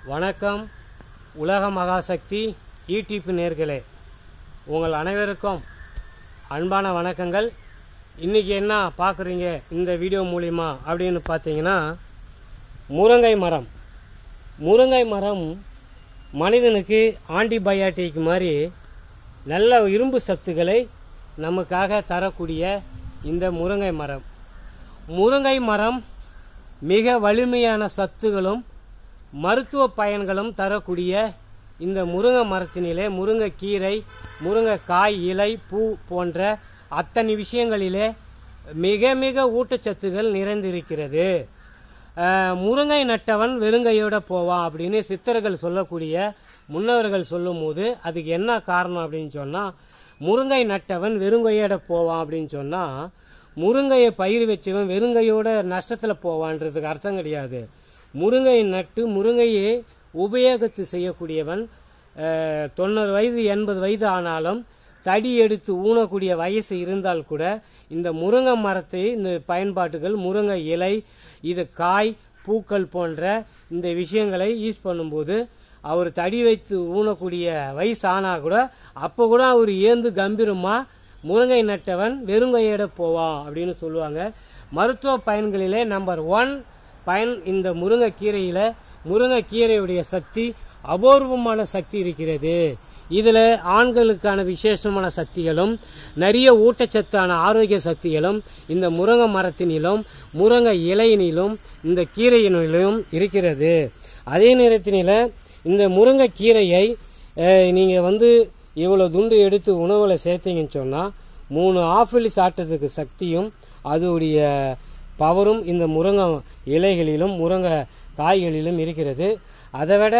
வணக்கம் உலக மகாசக்தி யூடியூப் நேர்களே உங்கள் அனைவருக்கும் அன்பான வணக்கங்கள் இன்றைக்கி என்ன பார்க்குறீங்க இந்த வீடியோ மூலிமா அப்படின்னு பார்த்தீங்கன்னா முருங்கை மரம் முருங்கை மரம் மனிதனுக்கு ஆன்டிபயாட்டிக் மாதிரி நல்ல இரும்பு சத்துக்களை நமக்காக தரக்கூடிய இந்த முருங்கை மரம் முருங்கை மரம் மிக வலிமையான சத்துகளும் மருத்துவ பயன்களும் தரக்கூடிய இந்த முருங்கை மரத்தினிலே முருங்கைக்கீரை முருங்கைக்காய் இலை பூ போன்ற அத்தனை விஷயங்களிலே மிக மிக ஊட்டச்சத்துகள் நிறைந்திருக்கிறது அஹ், முருங்கை நட்டவன் வெறுங்கையோட போவான் அப்படின்னு சித்தர்கள் சொல்லக்கூடிய முன்னவர்கள் சொல்லும்போது அதுக்கு என்ன காரணம் அப்படின்னு சொன்னால் முருங்கை நட்டவன் வெறுங்கையோட போவான் அப்படின்னு சொன்னால் முருங்கையை பயிர் வச்சவன் வெறுங்கையோட நஷ்டத்தில் போவான்றதுக்கு அர்த்தம் கிடையாது முருங்கை நட்டு முருங்கையை உபயோகத்து செய்யக்கூடியவன் அஹ், தொண்ணூறு வயது எண்பது வயது ஆனாலும் தடி எடுத்து ஊனக்கூடிய வயசு இருந்தால் கூட இந்த முருங்கை மரத்தை இந்த பயன்பாட்டுகள் முருங்கை இலை இது காய் பூக்கள் போன்ற இந்த விஷயங்களை யூஸ் பண்ணும்போது அவர் தடி வைத்து ஊனக்கூடிய வயசு ஆனா கூட அப்போ கூட அவர் ஏந்து கம்பீரமா முருங்கை நட்டவன் வெறுங்கையிட போவான் அப்படின்னு சொல்லுவாங்க மருத்துவ பயன்களிலே நம்பர் ஒன் பயன் இந்த முருங்கைக்கீரையில முருங்கைக்கீரையுடைய சக்தி அபூர்வமான சக்தி இருக்கிறது இதுல ஆண்களுக்கான விசேஷமான சக்திகளும் நிறைய ஊட்டச்சத்தான ஆரோக்கிய சக்திகளும் இந்த முருங்கை மரத்தினிலும் முருங்கை இலையினிலும் இந்த கீரையினிலும் இருக்கிறது அதே நேரத்தினில இந்த முருங்கை கீரையை அஹ், நீங்க வந்து இவ்வளவு துண்டு எடுத்து உணவுல சேர்த்தீங்கன்னு சொன்னா மூணு ஆப்பிள் சாப்பிட்டதுக்கு சக்தியும் அதோடைய பவரும் இந்த முருங்கை இலைகளிலும் முருங்கை காய்களிலும் இருக்கிறது அதை விட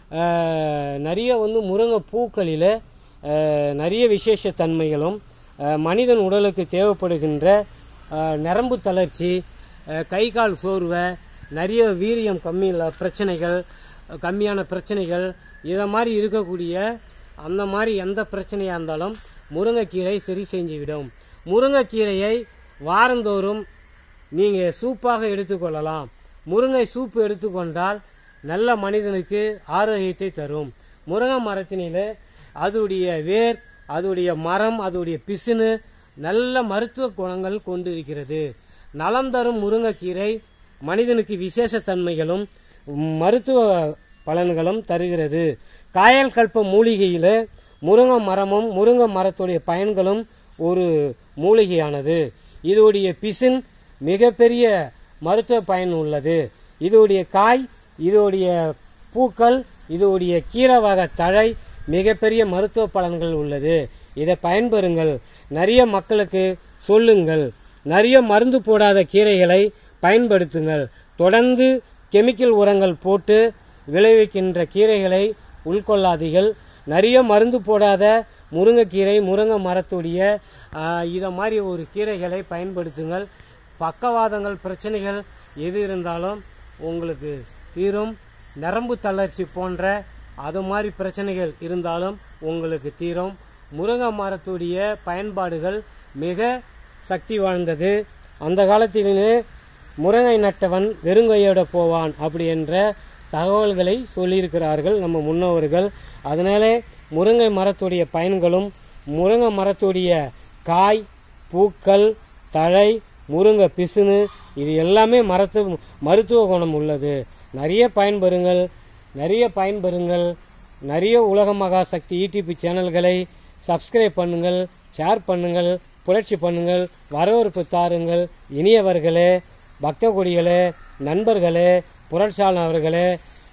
அஹ், நிறைய வந்து முருங்கை பூக்களில் அஹ், நிறைய விசேஷ தன்மைகளும் அஹ், மனிதன் உடலுக்கு தேவைப்படுகின்ற அஹ், நரம்பு தளர்ச்சி அஹ், கை கால் சோர்வை நிறைய வீரியம் கம்மியில் பிரச்சனைகள் அஹ், கம்மியான பிரச்சனைகள் இதை மாதிரி இருக்கக்கூடிய அந்த மாதிரி எந்த பிரச்சனையாக இருந்தாலும் முருங்கைக்கீரை சரி செஞ்சுவிடும் முருங்கைக்கீரையை வாரந்தோறும் நீங்கள் சூப்பாக எடுத்துக்கொள்ளலாம் முருங்கை சூப்பு எடுத்துக்கொண்டால் நல்ல மனிதனுக்கு ஆரோக்கியத்தை தரும் முருங்கை மரத்தினிலே அதோடைய வேர் அதோடைய மரம் அதோடைய பிசுனு நல்ல மருத்துவ குணங்கள் கொண்டு இருக்கிறது நலம் தரும் முருங்கைக்கீரை மனிதனுக்கு விசேஷ தன்மைகளும் மருத்துவ பலன்களும் தருகிறது காயல் கல்ப மூலிகையில முருங்கை மரமும் முருங்கை மரத்துடைய பயன்களும் ஒரு மூலிகையானது இதோடைய பிசின் மிகப்பெரிய மருத்துவ பயன் உள்ளது இதோடைய காய் இதோடைய பூக்கள் இதோடைய கீரை வகை தழை மிகப்பெரிய மருத்துவ பலன்கள் உள்ளது இதை பயன்பெறுங்கள் நிறைய மக்களுக்கு சொல்லுங்கள் நிறைய மருந்து போடாத கீரைகளை பயன்படுத்துங்கள் தொடர்ந்து கெமிக்கல் உரங்கள் போட்டு விளைவிக்கின்ற கீரைகளை உள்கொள்ளாதீர்கள் நிறைய மருந்து போடாத முருங்கைக்கீரை முருங்கை மரத்துடைய இதை மாதிரி ஒரு கீரைகளை பயன்படுத்துங்கள் பக்கவாதங்கள் பிரச்சனைகள் எது இருந்தாலும் உங்களுக்கு தீரும் நரம்பு தளர்ச்சி போன்ற அது மாதிரி பிரச்சனைகள் இருந்தாலும் உங்களுக்கு தீரும் முருங்கை மரத்துடைய பயன்பாடுகள் மிக சக்தி வாய்ந்தது அந்த காலத்திலே முருங்கை நட்டவன் வெறுங்கையோட போவான் அப்படி என்ற தகவல்களை சொல்லியிருக்கிறார்கள் நம்ம முன்னோர்கள் அதனாலே முருங்கை மரத்துடைய பயன்களும் முருங்கை மரத்துடைய காய் பூக்கள் தழை முருங்கை பிசுனு இது எல்லாமே மரத்து மருத்துவ குணம் உள்ளது நிறைய பயன்பெறுங்கள் நிறைய பயன்பெறுங்கள் நிறைய உலக மகா சக்தி யூடியூப் சேனல்களை சப்ஸ்கிரைப் பண்ணுங்கள் ஷேர் பண்ணுங்கள் புரட்சி பண்ணுங்கள் வரவேற்பு தாருங்கள் இனியவர்களே பக்த கொடிகளே நண்பர்களே புரட்சியாளர்களே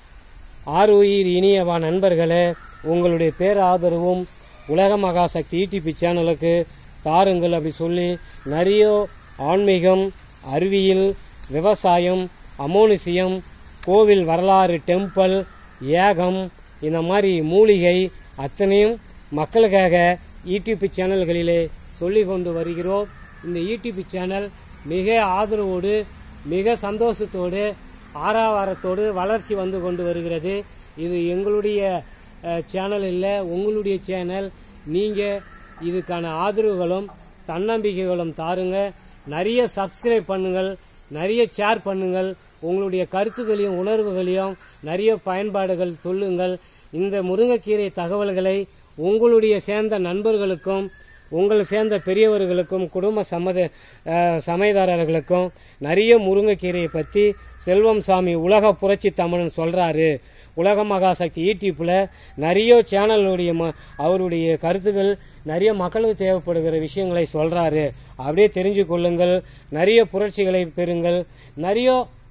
ஆறு உயிர் இனியவா நண்பர்களே உங்களுடைய பேர் ஆதரவும் உலக மகாசக்தி யூடியூப் சேனலுக்கு தாருங்கள் அப்படி சொல்லி நிறைய ஆன்மீகம் அறிவியல் விவசாயம் அமோனிசியம் கோவில் வரலாறு டெம்பிள் ஏகம் இந்த மாதிரி மூலிகை அத்தனையும் மக்களுக்காக யூடியூப் சேனல்களிலே சொல்லி கொண்டு வருகிறோம் இந்த யூடியூப் சேனல் மிக ஆதரவோடு மிக சந்தோஷத்தோடு ஆறாவாரத்தோடு வளர்ச்சி வந்து கொண்டு வருகிறது இது எங்களுடைய அஹ், சேனல் இல்லை உங்களுடைய சேனல் நீங்கள் இதுக்கான ஆதரவுகளும் தன்னம்பிக்கைகளும் தாருங்க நிறைய சப்ஸ்கிரைப் பண்ணுங்கள் நிறைய ஷேர் பண்ணுங்கள் உங்களுடைய கருத்துக்களையும் உணர்வுகளையும் நிறைய பயன்பாடுகள் சொல்லுங்கள் இந்த முருங்கைக்கீரை தகவல்களை உங்களுடைய சேர்ந்த நண்பர்களுக்கும் உங்களை சேர்ந்த பெரியவர்களுக்கும் குடும்ப சம்மத அஹ், சமைதாரர்களுக்கும் நிறைய முருங்கைக்கீரையை பற்றி செல்வம் சாமி உலக புரட்சி தமிழன் சொல்றாரு உலக மகாசக்தி யூடியூப்ல நிறைய சேனலுடைய ம- அவருடைய கருத்துக்கள் நிறைய மக்களுக்கு தேவைப்படுகிற விஷயங்களை சொல்றாரு அப்படியே தெரிஞ்சு கொள்ளுங்கள் நிறைய புரட்சிகளை பெறுங்கள் நிறைய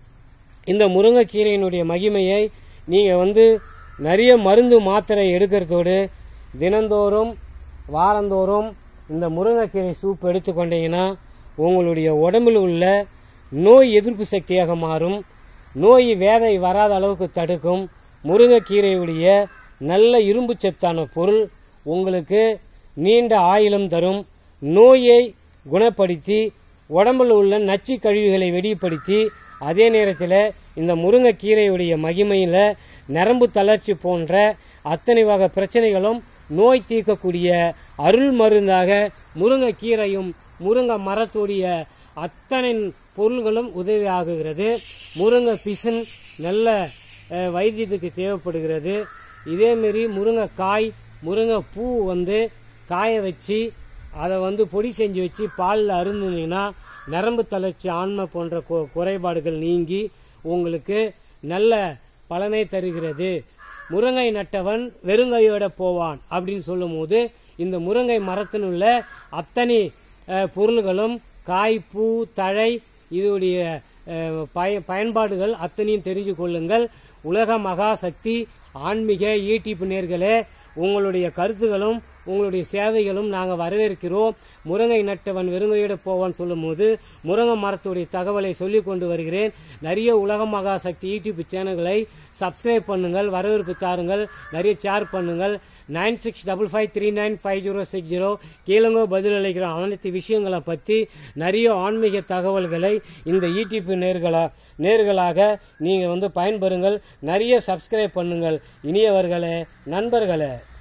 இந்த முருங்கைக்கீரையினுடைய மகிமையை நீங்கள் வந்து நிறைய மருந்து மாத்திரை எடுக்கிறதோடு தினந்தோறும் வாரந்தோறும் இந்த முருங்கைக்கீரை சூப் எடுத்துக்கொண்டீங்கன்னா உங்களுடைய உடம்பில் உள்ள நோய் எதிர்ப்பு சக்தியாக மாறும் நோய் வேதை வராத அளவுக்கு தடுக்கும் முருங்கைக்கீரையுடைய நல்ல இரும்பு சத்தான பொருள் உங்களுக்கு நீண்ட ஆயுளம் தரும் நோயை குணப்படுத்தி உடம்பில் உள்ள நச்சு கழிவுகளை வெடிப்படுத்தி அதே நேரத்தில் இந்த முருங்கைக்கீரையுடைய மகிமையில் நரம்பு தளர்ச்சி போன்ற அத்தனை வகை பிரச்சனைகளும் நோய் தீர்க்கக்கூடிய அருள் மருந்தாக முருங்கைக்கீரையும் முருங்கை மரத்துடைய அத்தனை பொருள்களும் உதவி ஆகுகிறது முருங்கை பிசின் நல்ல அஹ், வைத்தியத்துக்கு தேவைப்படுகிறது இதேமாரி முருங்கைக்காய் முருங்கை பூ வந்து காய வச்சு அதை வந்து பொடி செஞ்சு வச்சு பாலில் அருந்துனீங்கன்னா நரம்பு தளர்ச்சி ஆன்மை போன்ற கு- குறைபாடுகள் நீங்கி உங்களுக்கு நல்ல பலனை தருகிறது முருங்கை நட்டவன் வெறுங்கையோட போவான் அப்படின்னு சொல்லும்போது இந்த முருங்கை மரத்தினுள்ள அத்தனை அஹ், பொருள்களும் காய் பூ தழை இதோடைய அஹ், பய பயன்பாடுகள் அத்தனையும் தெரிஞ்சு கொள்ளுங்கள் உலக மகாசக்தி ஆன்மீக ஈட்டிப்பு நேர்களே உங்களுடைய கருத்துகளும் உங்களுடைய சேவைகளும் நாங்கள் வரவேற்கிறோம் முருங்கை நட்டவன் வெறுங்கையோட போவான் சொல்லும்போது முருங்கை மரத்துடைய தகவலை சொல்லிக் கொண்டு வருகிறேன் நிறைய உலக மகாசக்தி யூடியூப் சேனல்களை சப்ஸ்கிரைப் பண்ணுங்கள் வரவேற்பு தாருங்கள் நிறைய ஷேர் பண்ணுங்கள் nine six double five three nine five zero six zero கேளுங்க பதிலளிக்கிற அனைத்து விஷயங்களை பற்றி நிறைய ஆன்மீக தகவல்களை இந்த யூடியூப் நேர்களா நேர்களாக நீங்கள் வந்து பயன்பெறுங்கள் நிறைய சப்ஸ்கிரைப் பண்ணுங்கள் இனியவர்களே நண்பர்களே